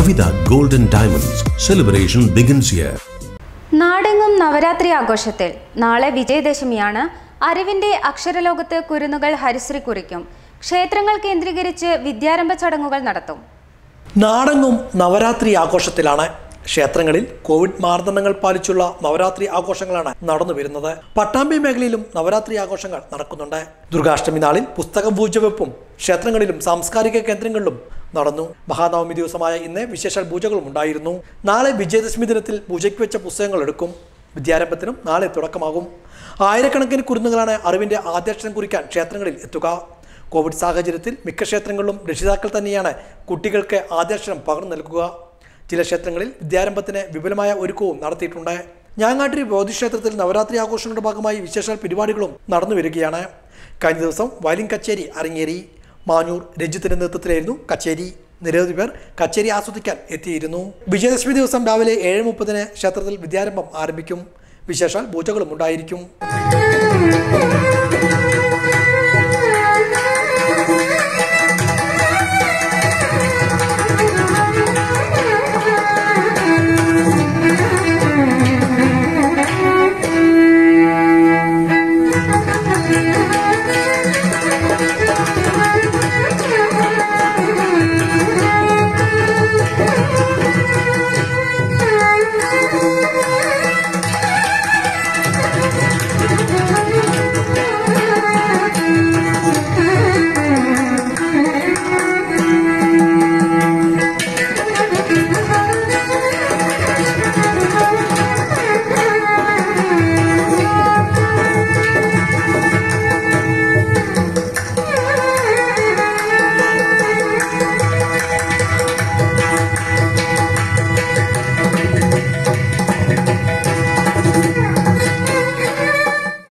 Kavita Golden Diamonds. Celebration begins here. നാടെങ്ങും നവരാത്രി ആഘോഷത്തിൽ നാളെ വിജയദശമിയാണ് അറിവിന്റെ അക്ഷരലോകത്ത് കുരുന്നുകൾ ഹരിശ്രീ കുറിക്കും ക്ഷേത്രങ്ങൾ കേന്ദ്രീകരിച്ച് വിദ്യാരംഭ ചടങ്ങുകൾ നടത്തും നാടെങ്ങും നവരാത്രി ആഘോഷത്തിലാണ് ക്ഷേത്രങ്ങളിൽ കോവിഡ് മാനദണ്ഡങ്ങൾ പാലിച്ചുള്ള നവരാത്രി ആഘോഷങ്ങളാണ് നടന്നു വരുന്നത് പട്ടാമ്പി മേഖലയിലും നവരാത്രി ആഘോഷങ്ങൾ നടക്കുന്നുണ്ട് ദുർഗാഷ്ടമി നാളിൽ പുസ്തക പൂജവെപ്പും ക്ഷേത്രങ്ങളിലും സാംസ്കാരിക കേന്ദ്രങ്ങളിലും നടന്നു മഹാനവമി ദിവസമായ ഇന്ന് വിശേഷ പൂജകളും ഉണ്ടായിരുന്നു നാളെ വിജയദശമി ദിനത്തിൽ പൂജയ്ക്ക് വെച്ച പുസ്തകങ്ങൾ എടുക്കും വിദ്യാരംഭത്തിനും നാളെ തുടക്കമാകും ആയിരക്കണക്കിന് കുരുന്നുകളാണ് അറിവിന്റെ ആദ്യാക്ഷരം കുറിക്കാൻ ക്ഷേത്രങ്ങളിൽ എത്തുക കോവിഡ് സാഹചര്യത്തിൽ മിക്ക ക്ഷേത്രങ്ങളിലും രക്ഷിതാക്കൾ തന്നെയാണ് കുട്ടികൾക്ക് ആദ്യാക്ഷരം പകർന്നു നൽകുക ചില ക്ഷേത്രങ്ങളിൽ വിദ്യാരംഭത്തിന് വിപുലമായ ഒരുക്കവും നടത്തിയിട്ടുണ്ട് ഞാങ്ങാട്ടിരി ബോധിക്ഷേത്രത്തിൽ നവരാത്രി ആഘോഷങ്ങളുടെ ഭാഗമായി വിശേഷ പരിപാടികളും നടന്നു വരികയാണ് കഴിഞ്ഞ ദിവസം വയലിൻ കച്ചേരി അരങ്ങേറി മാഞ്ഞൂർ രഞ്ജിത്തിന്റെ നേതൃത്വത്തിലായിരുന്നു കച്ചേരി നിരവധി പേർ കച്ചേരി ആസ്വദിക്കാൻ എത്തിയിരുന്നു വിജയദശമി ദിവസം രാവിലെ ഏഴ് മുപ്പതിന് ക്ഷേത്രത്തിൽ വിദ്യാരംഭം ആരംഭിക്കും വിശേഷാൽ പൂജകളും ഉണ്ടായിരിക്കും